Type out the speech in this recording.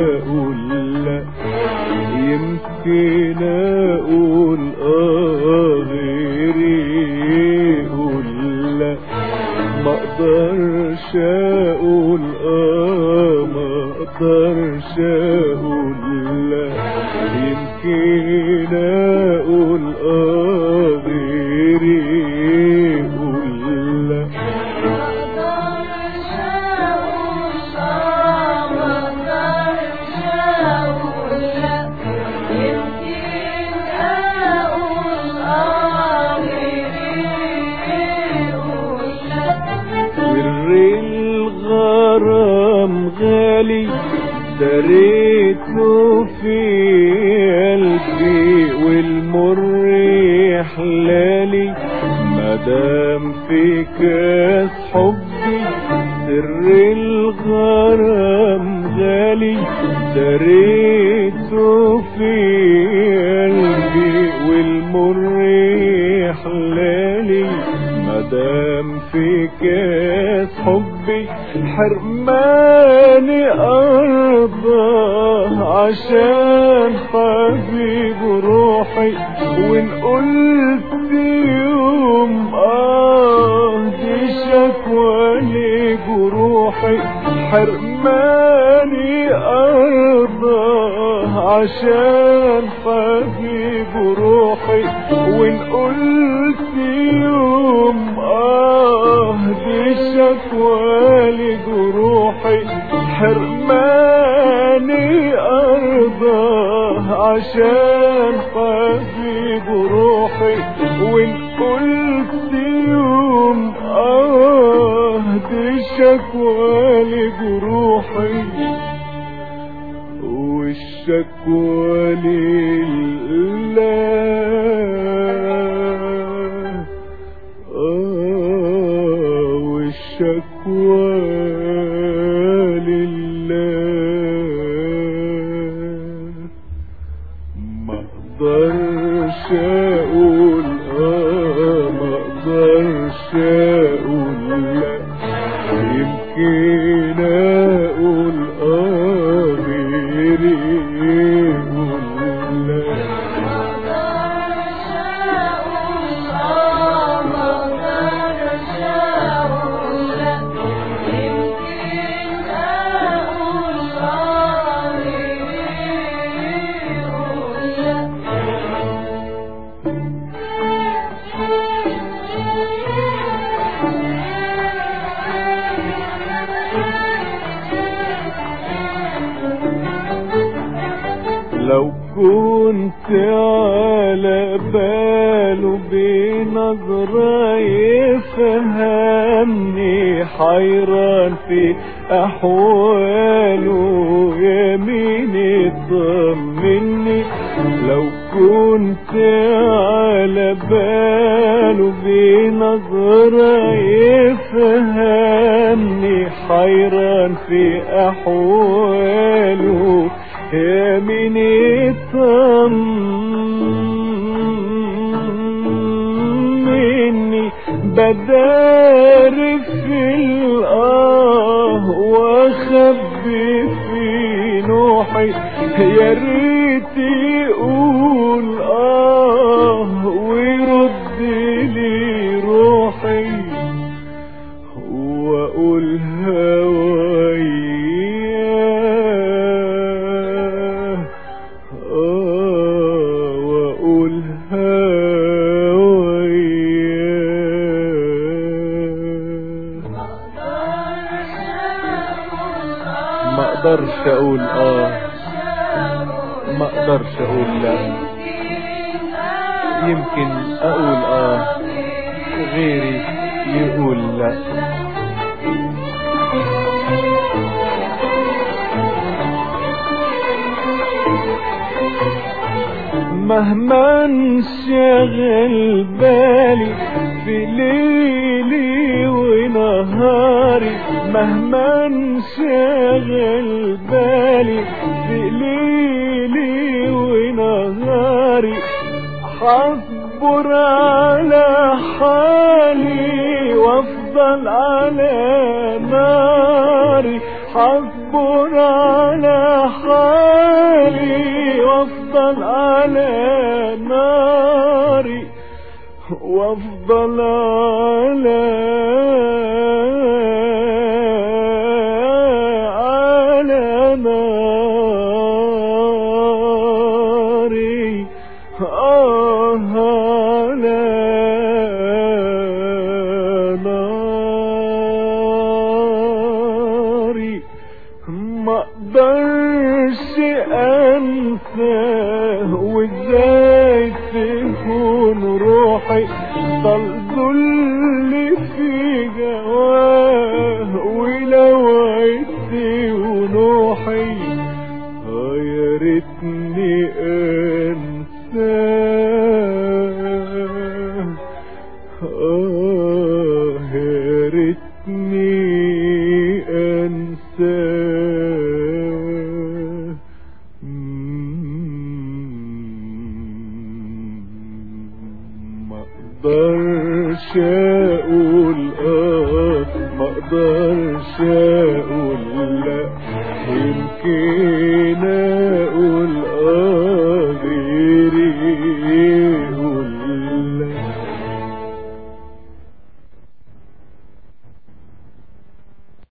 اقول لا يمكن اقول اه غيري يقول لا ما اقدرش اقول اه ما اقدرش اقول لا يمكن اقول اه غيري يقول لا سر الغرام غالي دريته في قلبي والمر حلالي مدام في كاس حبي سر الغرام غالي دريته في قلبي والمر حلالي مدام في كاس حبي حرماني ارضى عشان حبيب روحي وان قلت يوم اه دي شكوى لجروحي حرماني ارضى عشان حبيب روحي وان قلت يوم اه دي شكوى لجروحي حرماني ارضى عشان حبيب روحي وان قلت يوم اه دي شكوى لجروحي والشكوى لله آه والشكوى لله ما اقدرش اقول اه ما اقدرش اقول لا يمكن اقول اه غيري يقول لا لو كنت على باله بنظرة يفهمني حيران في أحواله يمين يطمني لو كنت على باله بنظرة يفهمني حيران في أحواله يا من يطمني بدار في الآه واخبي في نوحي يا ريت يقول آه ويرد لي روحي واقول هواياه آه واقول هواياه ما اقدرش اقول اه ما اقدرش اقول لا يمكن اقول اه غيري يقول لا مهما انشغل بالي في ليلي ونهاري مهما انشغل بالي في ليلي ونهاري حصبر على حالي وافضل على ناري حصبر على حالي وافضل على ناري وافضل على على ناري آه على ناري ما اقدرش انساه وازاي تكون روحي ضل ذل في جواه ولو عدتي ونوحي آه يا ريتني انساه آه يا ريتني أنساه ما اقدرش اقول اه ما اقدرش اقول لا يمكن